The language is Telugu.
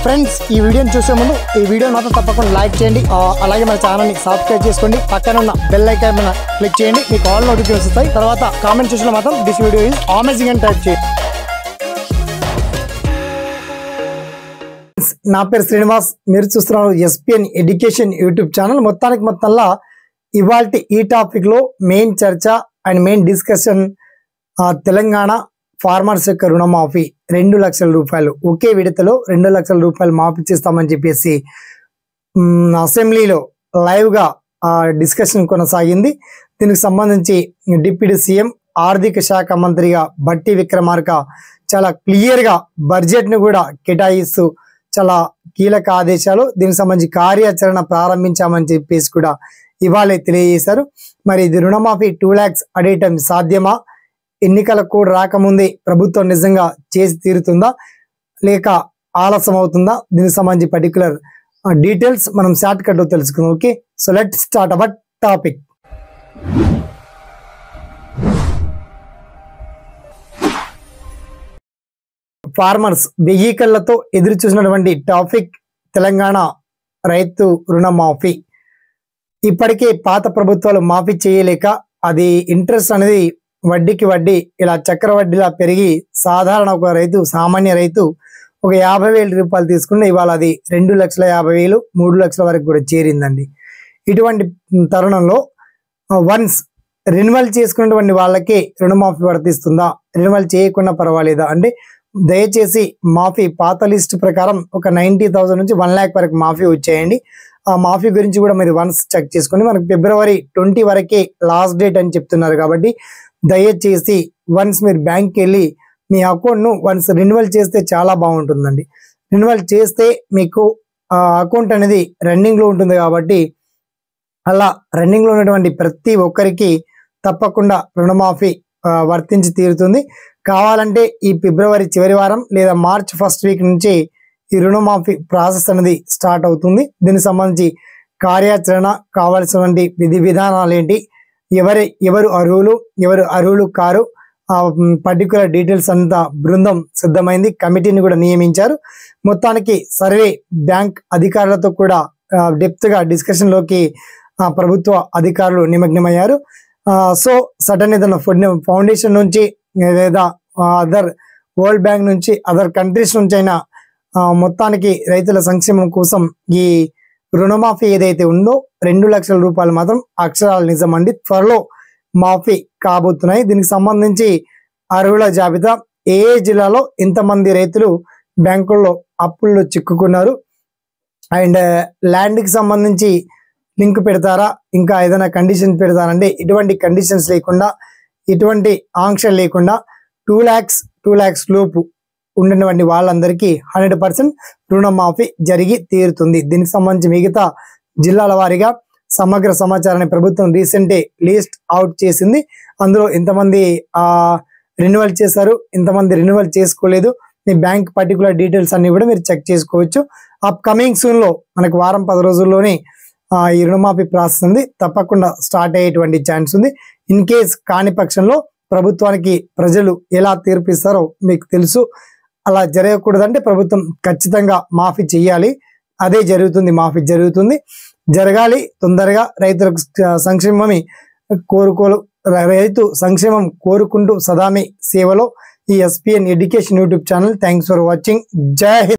ఫ్రెండ్స్ ఈ వీడియోని చూసే ముందు ఈ వీడియో మాత్రం తప్పకుండా లైక్ చేయండి ఆ, అలాగే మన ఛానల్ని సబ్స్క్రైబ్ చేసుకోండి పక్కన ఉన్న బెల్ ఐకాన్ మీద క్లిక్ చేయండి మీకు ఆల్ నోటిఫికేషన్ వస్తాయి తర్వాత కామెంట్ చూసిన మాత్రం దిస్ వీడియో ఈజ్ అమేజింగ్ అని టైప్ చేయండి నా పేరు శ్రీనివాస్ మీరు చూస్తున్నారు ఎస్పిఎన్ ఎడ్యుకేషన్ యూట్యూబ్ ఛానల్ మొత్తానికి మొత్తంలో ఇవాళ ఈ టాపిక్ లో మెయిన్ చర్చ and main discussion Telangana farmers యొక్క రుణమాఫీ రెండు లక్షల రూపాయలు ఒకే విడతలో రెండు లక్షల రూపాయలు మాఫీ చేస్తామని చెప్పేసి మ్, అసెంబ్లీలో లైవ్ గా డిస్కషన్ కొనసాగింది దీనికి సంబంధించి డిప్యూటీ సీఎం ఆర్థిక శాఖ మంత్రిగా బట్టి విక్రమార్క చాలా క్లియర్ గా బడ్జెట్ ను కూడా కేటాయిస్తూ చాలా కీలక ఆదేశాలు దీనికి సంబంధించి కార్యాచరణ ప్రారంభించామని చెప్పేసి కూడా ఇవాళ తెలియజేశారు మరి ఇది రుణమాఫీ టూ ల్యాక్స్ అడేయటం సాధ్యమా ఎన్నికల కోడ్ రాకముందే ప్రభుత్వం నిజంగా చేసి తీరుతుందా లేక ఆలస్యం అవుతుందా దీనికి సంబంధించి పర్టికులర్ డీటెయిల్స్ మనం షార్ట్ కట్ లో తెలుసుకుందాం okay so let start our topic farmers వెహికళ్లతో ఎదురు చూసినటువంటి టాపిక్ తెలంగాణ రైతు రుణమాఫీ ఇప్పటికే పాత ప్రభుత్వాలు మాఫీ చేయలేక అది ఇంట్రెస్ట్ అనేది వడ్డీకి వడ్డీ ఇలా చక్ర వడ్డీలా పెరిగి సాధారణ ఒక రైతు సామాన్య రైతు ఒక యాభై వేల రూపాయలు తీసుకుంటే ఇవాళ అది రెండు లక్షల యాభై వేలు మూడు లక్షల వరకు కూడా చేరిందండి ఇటువంటి తరుణంలో వన్స్ రెన్యువల్ చేసుకున్నటువంటి వాళ్ళకి రుణమాఫీ వర్తిస్తుందా రెన్యువల్ చేయకుండా పర్వాలేదా అంటే దయచేసి మాఫీ పాత లిస్ట్ ప్రకారం ఒక నైంటీ థౌసండ్ నుంచి వన్ ల్యాక్ వరకు మాఫీ వచ్చేయండి ఆ మాఫీ గురించి కూడా మీరు వన్స్ చెక్ చేసుకోండి మనకి ఫిబ్రవరి ట్వంటీ వరకే లాస్ట్ డేట్ అని చెప్తున్నారు కాబట్టి దయచేసి వన్స్ మీరు బ్యాంక్కి వెళ్ళి మీ అకౌంట్ను వన్స్ రెన్యువల్ చేస్తే చాలా బాగుంటుందండి రెన్యువల్ చేస్తే మీకు ఆ అకౌంట్ అనేది రన్నింగ్లో ఉంటుంది కాబట్టి అలా రన్నింగ్లో ఉన్నటువంటి ప్రతి ఒక్కరికి తప్పకుండా రుణమాఫీ ఆ, వర్తించి తీరుతుంది కావాలంటే ఈ ఫిబ్రవరి చివరి వారం లేదా మార్చ్ ఫస్ట్ వీక్ నుంచి ఈ రుణమాఫీ ప్రాసెస్ అనేది స్టార్ట్ అవుతుంది దీనికి సంబంధించి కార్యాచరణ కావాల్సినటువంటి విధి విధానాలు ఏంటి ఎవరి ఎవరు అర్హులు ఎవరు అర్హులు కారు ఆ పర్టికులర్ డీటెయిల్స్ అంతా బృందం సిద్ధమైంది కమిటీని కూడా నియమించారు మొత్తానికి సర్వే బ్యాంక్ అధికారులతో కూడా డెప్త్ గా డిస్కషన్ లోకి ఆ, ప్రభుత్వ అధికారులు నిమగ్నమయ్యారు సో సడన్ ఏదైనా ఫౌండేషన్ నుంచి లేదా అదర్ వరల్డ్ బ్యాంక్ నుంచి అదర్ కంట్రీస్ నుంచి అయినా ఆ, మొత్తానికి రైతుల సంక్షేమం కోసం ఈ రుణమాఫీ ఏదైతే ఉందో రెండు లక్షల రూపాయలు మాత్రం అక్షరాలు నిజమండి త్వరలో మాఫీ కాబోతున్నాయి దీనికి సంబంధించి అర్హుల జాబితా ఏ ఏ జిల్లాలో ఎంతమంది రైతులు బ్యాంకుల్లో అప్పుల్లో చిక్కుకున్నారు అండ్ ల్యాండ్కి సంబంధించి లింక్ పెడతారా ఇంకా ఏదైనా కండిషన్ పెడతారంటే ఇటువంటి కండిషన్స్ లేకుండా ఇటువంటి ఆంక్షలు లేకుండా టూ ల్యాక్స్ టూ ల్యాక్స్ లోపు ఉన్నటువంటి వాళ్ళందరికీ హండ్రెడ్ పర్సెంట్ రుణమాఫీ జరిగి తీరుతుంది దీనికి సంబంధించి మిగతా జిల్లాల వారీగా సమగ్ర సమాచారాన్ని ప్రభుత్వం రీసెంటే లిస్ట్ అవుట్ చేసింది అందులో ఎంతమంది ఆ రెన్యువల్ చేశారు ఎంతమంది రెన్యువల్ చేసుకోలేదు మీ బ్యాంక్ పర్టికులర్ డీటెయిల్స్ అన్ని కూడా మీరు చెక్ చేసుకోవచ్చు అప్ కమింగ్ సూన్ లో మనకు వారం పది రోజుల్లోనే ఆ, ఈ రుణమాఫీ ప్రాసెస్ ఉంది తప్పకుండా స్టార్ట్ అయ్యేటువంటి ఛాన్స్ ఉంది ఇన్ కేస్ కాని పక్షంలో ప్రభుత్వానికి ప్రజలు ఎలా తీర్పిస్తారో మీకు తెలుసు అలా జరగకూడదంటే ప్రభుత్వం ఖచ్చితంగా మాఫీ చేయాలి అదే జరుగుతుంది మాఫీ జరుగుతుంది జరగాలి తొందరగా రైతులకు సంక్షేమమే కోరుకోలు రైతు సంక్షేమం కోరుకుంటూ సదామి సేవలో ఈ SPN education YouTube channel thanks for watching జై హింద్